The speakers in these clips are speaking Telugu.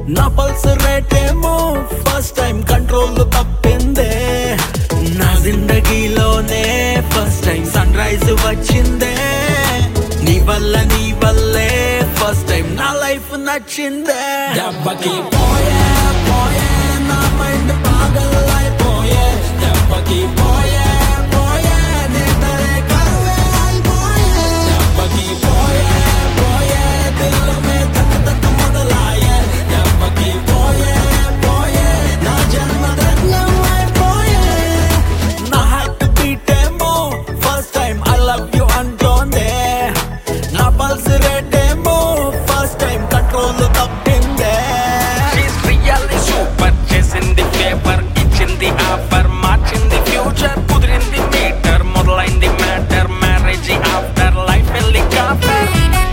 నా పల్స్ రేట్ ఏమో ఫస్ట్ టైం కంట్రోల్ తప్పిందే నా జిందగీలోనే ఫస్ట్ టైం సన్ రైజ్ వచ్చిందే నీ వల్ల నీ వల్లే ఫస్ట్ టైం నా లైఫ్ నచ్చిందే దెబ్బకి పోయే పోయే నా మైండ్ పాగలైపోయే దెబ్బకి పోయే పోయే నిద్రే కరువే అయిపోయే దెబ్బకి పోయే పోయే దిల్ మే తక్ తక్ మొదలాయే దెబ్బకి పోయే పోయే నా జన్మ ధన్యం అయిపోయే నా హార్ట్ బీట్ ఏమో first time I love you అంటోందే నా పల్స్ రేట్ ఏమో ఫస్ట్ టైం కంట్రోల్ తప్పిందే She's really super, చేసింది పేపర్ ఇచ్చింది ఆఫర్ మార్చింది ఫ్యూచర్ కుదిరింది మీటర్ మొదలైంది matter marriage after life helicopter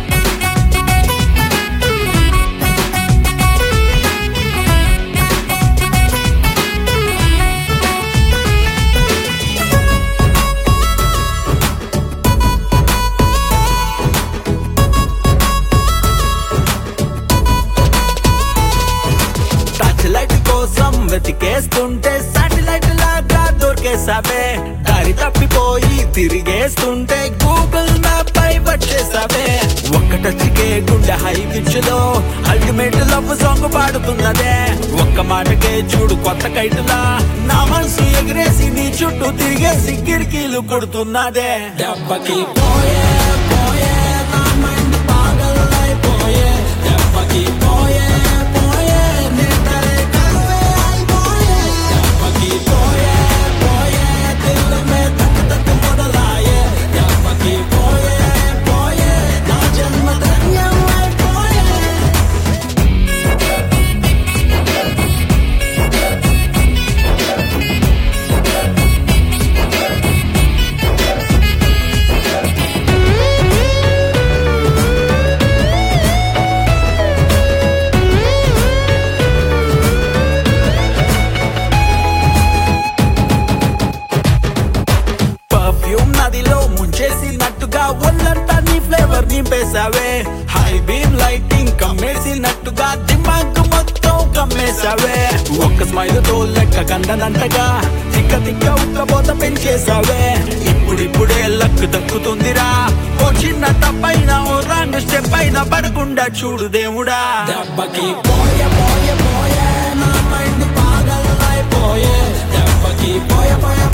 touch light కోసం వెతికేస్తుంటే సాటిలైట్ లాగా దొరికేసావే దారి తప్పిపోయి తిరిగేస్తుంటే గూగుల్ మ్యాప్ పై వచ్చేసావే ఒక్క టచ్ కే గుండె హై పిచ్ లో అల్టిమేట్ లవ్ సాంగ్ పాడుతున్నదే ఒక్క మాటకే చూడు కొత్త కైటులా నా మనసు ఎగిరేసి నీ చుట్టూ తిరిగేసి కిరికీలు కొడుతున్నదే దెబ్బకి పోయే పోయే నా మైండ్ పాగలైపోయే దెబ్బకి పోయే పోయే నిద్రే కరువే అయిపోయే దెబ్బకి పోయే పోయే దిల్ మే తక్ తక్ మొదలాయే దెబ్బకి పోయే పోయే నా జన్మ ధన్యం అయిపోయే పర్ఫ్యూమ్ నదిలో ముంచేసినట్టుగా ఒళ్ళంతా నీ ఫ్లేవర్ నింపేశావే హై బీమ్ లైటింగ్ కమ్మేసినట్టుగా దిమాగ్ మొత్తం కమ్మేశావే ఒక్క స్మైల్ తో లెక్క కందనంతగా తిక్క తిక్క ఉక్కబోత పెంచేశావే ఇప్పుడిప్పుడే లక్ దక్కుతుందిరా ఓ చిన్న తప్పైన ఓ రాంగ్ స్టెప్ అయినా పడకుండా చూడు దేవుడా దెబ్బకి పోయే పోయే పోయే నా మైండ్ పాగలైపోయే దెబ్బకి పోయే పోయే